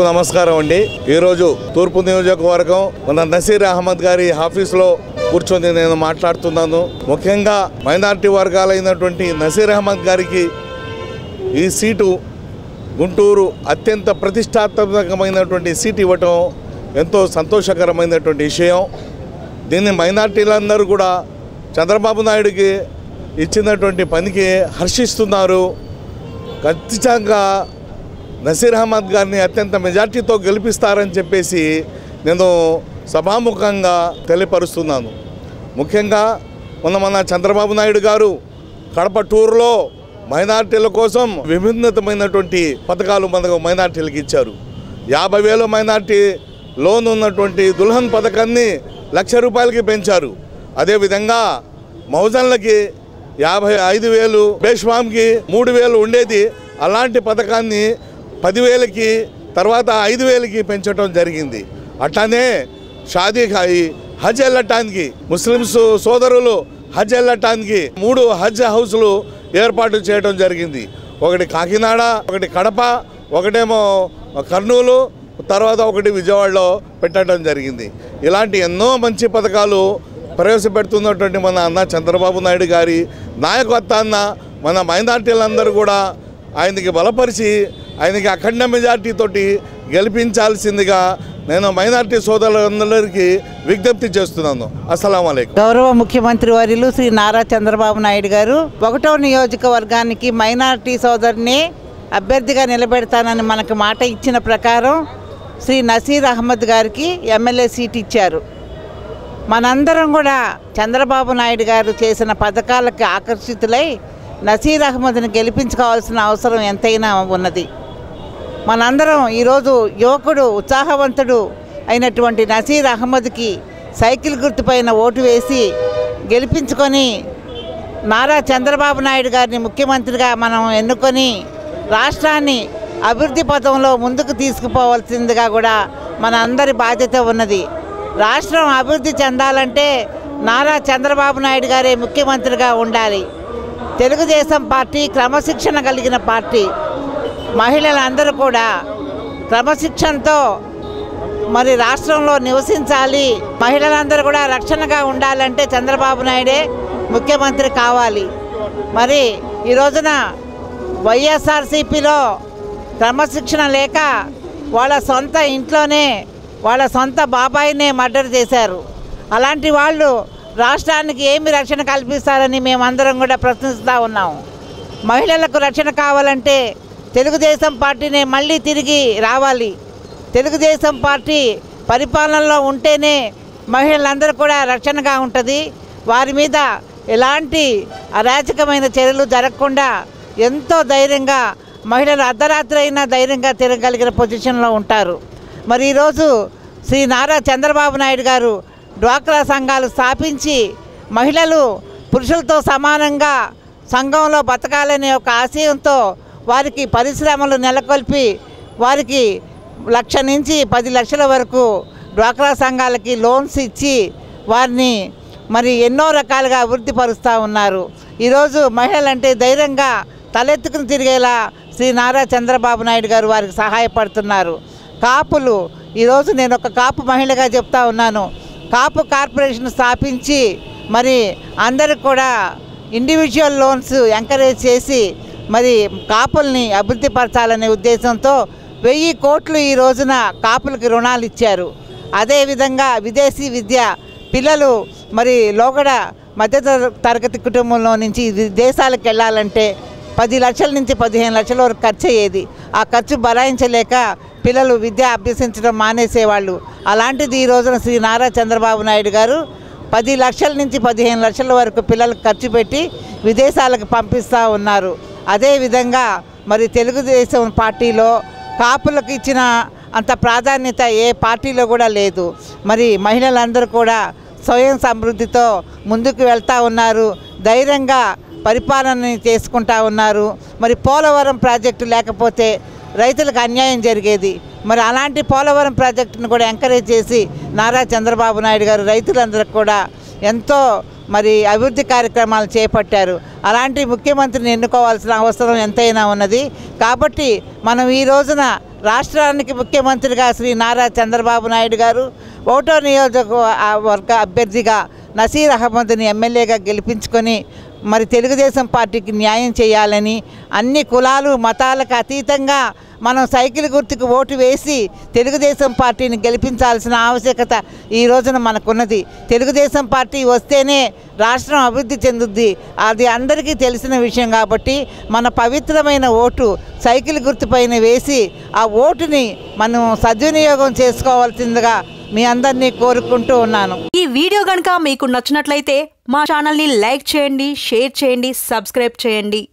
అందరికీ నమస్కారం అండి ఈరోజు తూర్పు నియోజకవర్గం మన నసీర్ అహ్మద్ గారి ఆఫీసులో కూర్చొని నేను మాట్లాడుతున్నాను ముఖ్యంగా మైనార్టీ వర్గాలైనటువంటి నసీర్ అహ్మద్ గారికి ఈ సీటు గుంటూరు అత్యంత ప్రతిష్టాత్మకమైనటువంటి సీటు ఇవ్వటం ఎంతో సంతోషకరమైనటువంటి విషయం దీన్ని మైనార్టీలందరూ కూడా చంద్రబాబు నాయుడుకి ఇచ్చినటువంటి పనికి హర్షిస్తున్నారు ఖచ్చితంగా నసీర్ అహ్మద్ గారిని అత్యంత మెజార్టీతో గెలిపిస్తారని చెప్పేసి నేను సభాముఖంగా తెలియపరుస్తున్నాను ముఖ్యంగా మొన్న మన చంద్రబాబు నాయుడు గారు కడప టూర్లో మైనార్టీల కోసం విభిన్నతమైనటువంటి పథకాలు మనకు మైనార్టీలకు ఇచ్చారు యాభై వేల మైనార్టీ లోన్ ఉన్నటువంటి దుల్హన్ పథకాన్ని లక్ష రూపాయలకి పెంచారు అదేవిధంగా మౌజన్లకి యాభై ఐదు వేలు బేష్మాంకి మూడు వేలు ఉండేది అలాంటి పథకాన్ని పదివేలకి తర్వాత ఐదు వేలకి పెంచడం జరిగింది అట్లానే షాదీ ఖాయి హజ్ వెళ్ళటానికి ముస్లిమ్స్ సోదరులు హజ్ వెళ్ళటానికి మూడు హజ్ హౌస్లు ఏర్పాటు చేయడం జరిగింది ఒకటి కాకినాడ ఒకటి కడప ఒకటేమో కర్నూలు తర్వాత ఒకటి విజయవాడలో పెట్టడం జరిగింది ఇలాంటి ఎన్నో మంచి పథకాలు ప్రవేశపెడుతున్నటువంటి మన అన్న చంద్రబాబు నాయుడు గారి నాయకత్వాన్న మన మైనార్టీలందరూ కూడా ఆయనకి బలపరిచి ఆయనకి అఖండ మెజార్టీతోటి గెలిపించాల్సిందిగా నేను మైనార్టీ సోదరులందరికీ విజ్ఞప్తి చేస్తున్నాను అస్సలం అయికం గౌరవ ముఖ్యమంత్రి వర్యులు శ్రీ నారా చంద్రబాబు నాయుడు గారు ఒకటో నియోజకవర్గానికి మైనారిటీ సోదరిని అభ్యర్థిగా నిలబెడతానని మనకు మాట ఇచ్చిన ప్రకారం శ్రీ నసీర్ అహ్మద్ గారికి ఎమ్మెల్యే సీట్ ఇచ్చారు మనందరం కూడా చంద్రబాబు నాయుడు గారు చేసిన పథకాలకు ఆకర్షితులై నసీర్ అహ్మద్ని గెలిపించుకోవాల్సిన అవసరం ఎంతైనా ఉన్నది మనందరం ఈరోజు యువకుడు ఉత్సాహవంతుడు అయినటువంటి నసీర్ అహ్మద్కి సైకిల్ గుర్తుపైన ఓటు వేసి గెలిపించుకొని నారా చంద్రబాబు నాయుడు గారిని ముఖ్యమంత్రిగా మనం ఎన్నుకొని రాష్ట్రాన్ని అభివృద్ధి పథంలో ముందుకు తీసుకుపోవాల్సిందిగా కూడా మన అందరి బాధ్యత ఉన్నది రాష్ట్రం అభివృద్ధి చెందాలంటే నారా చంద్రబాబు నాయుడు గారే ముఖ్యమంత్రిగా ఉండాలి తెలుగుదేశం పార్టీ క్రమశిక్షణ కలిగిన పార్టీ మహిళలందరూ కూడా క్రమశిక్షణతో మరి రాష్ట్రంలో నివసించాలి మహిళలందరూ కూడా రక్షణగా ఉండాలంటే చంద్రబాబు నాయుడే ముఖ్యమంత్రి కావాలి మరి ఈ రోజున వైఎస్ఆర్సీపీలో క్రమశిక్షణ లేక వాళ్ళ సొంత ఇంట్లోనే వాళ్ళ సొంత బాబాయినే మర్డర్ చేశారు అలాంటి వాళ్ళు రాష్ట్రానికి ఏమి రక్షణ కల్పిస్తారని మేమందరం కూడా ప్రశ్నిస్తూ ఉన్నాం మహిళలకు రక్షణ కావాలంటే తెలుగుదేశం పార్టీనే మళ్ళీ తిరిగి రావాలి తెలుగుదేశం పార్టీ పరిపాలనలో ఉంటేనే మహిళలందరూ కూడా రక్షణగా ఉంటుంది వారి మీద ఎలాంటి అరాచకమైన చర్యలు జరగకుండా ఎంతో ధైర్యంగా మహిళలు అర్ధరాత్రి అయినా ధైర్యంగా తిరగలిగిన పొజిషన్లో ఉంటారు మరి ఈరోజు శ్రీ నారా చంద్రబాబు నాయుడు గారు డ్వాక్రా సంఘాలు స్థాపించి మహిళలు పురుషులతో సమానంగా సంఘంలో బతకాలనే ఒక ఆశయంతో వారికి పరిశ్రమలు నెలకొల్పి వారికి లక్ష నుంచి పది లక్షల వరకు డ్వాక్రా సంఘాలకి లోన్స్ ఇచ్చి వారిని మరి ఎన్నో రకాలుగా అభివృద్ధి పరుస్తూ ఉన్నారు ఈరోజు మహిళలంటే ధైర్యంగా తలెత్తుకుని తిరిగేలా శ్రీ నారా చంద్రబాబు నాయుడు గారు వారికి సహాయపడుతున్నారు కాపులు ఈరోజు నేను ఒక కాపు మహిళగా చెప్తా ఉన్నాను కాపు కార్పొరేషన్ స్థాపించి మరి అందరికి కూడా ఇండివిజువల్ లోన్స్ ఎంకరేజ్ చేసి మరి కాపుల్ని అభివృద్ధి పరచాలనే ఉద్దేశంతో వెయ్యి కోట్లు ఈ రోజున కాపులకి రుణాలు ఇచ్చారు అదేవిధంగా విదేశీ విద్య పిల్లలు మరి లోగడ మధ్య తర- తరగతి కుటుంబంలో నుంచి వి- దేశాలకు వెళ్ళాలంటే పది లక్షల నుంచి పదిహేను లక్షల వరకు ఖర్చు అయ్యేది ఆ ఖర్చు భరాయించలేక పిల్లలు విద్య అభ్యసించడం మానేసేవాళ్ళు అలాంటిది ఈ రోజున శ్రీ నారా చంద్రబాబు నాయుడు గారు పది లక్షల నుంచి పదిహేను లక్షల వరకు పిల్లలకు ఖర్చు పెట్టి విదేశాలకు పంపిస్తూ ఉన్నారు అదేవిధంగా మరి తెలుగుదేశం పార్టీలో కాపులకు ఇచ్చిన అంత ప్రాధాన్యత ఏ పార్టీలో కూడా లేదు మరి మహిళలందరూ కూడా స్వయం సమృద్ధితో ముందుకు వెళ్తూ ఉన్నారు ధైర్యంగా పరిపాలన చేసుకుంటా ఉన్నారు మరి పోలవరం ప్రాజెక్టు లేకపోతే రైతులకు అన్యాయం జరిగేది మరి అలాంటి పోలవరం ప్రాజెక్టును కూడా ఎంకరేజ్ చేసి నారా చంద్రబాబు నాయుడు గారు రైతులందరికీ కూడా ఎంతో మరి అభివృద్ధి కార్యక్రమాలు చేపట్టారు అలాంటి ముఖ్యమంత్రిని ఎన్నుకోవాల్సిన అవసరం ఎంతైనా ఉన్నది కాబట్టి మనం ఈ రోజున రాష్ట్రానికి ముఖ్యమంత్రిగా శ్రీ నారా చంద్రబాబు నాయుడు గారు ఓటో నియోజకవర్గ అభ్యర్థిగా నసీర్ అహ్మద్ని ఎమ్మెల్యేగా గెలిపించుకొని మరి తెలుగుదేశం పార్టీకి న్యాయం చేయాలని అన్ని కులాలు మతాలకు అతీతంగా మనం సైకిల్ గుర్తుకు ఓటు వేసి తెలుగుదేశం పార్టీని గెలిపించాల్సిన ఆవశ్యకత ఈ రోజున మనకున్నది తెలుగుదేశం పార్టీ వస్తేనే రాష్ట్రం అభివృద్ధి చెందుద్ది అది అందరికీ తెలిసిన విషయం కాబట్టి మన పవిత్రమైన ఓటు సైకిల్ గుర్తుపైన వేసి ఆ ఓటుని మనం సద్వినియోగం చేసుకోవాల్సిందిగా మీ అందరినీ కోరుకుంటూ ఉన్నాను ఈ వీడియో గనుక మీకు నచ్చినట్లయితే మా ఛానల్ని లైక్ చేయండి షేర్ చేయండి సబ్స్క్రైబ్ చేయండి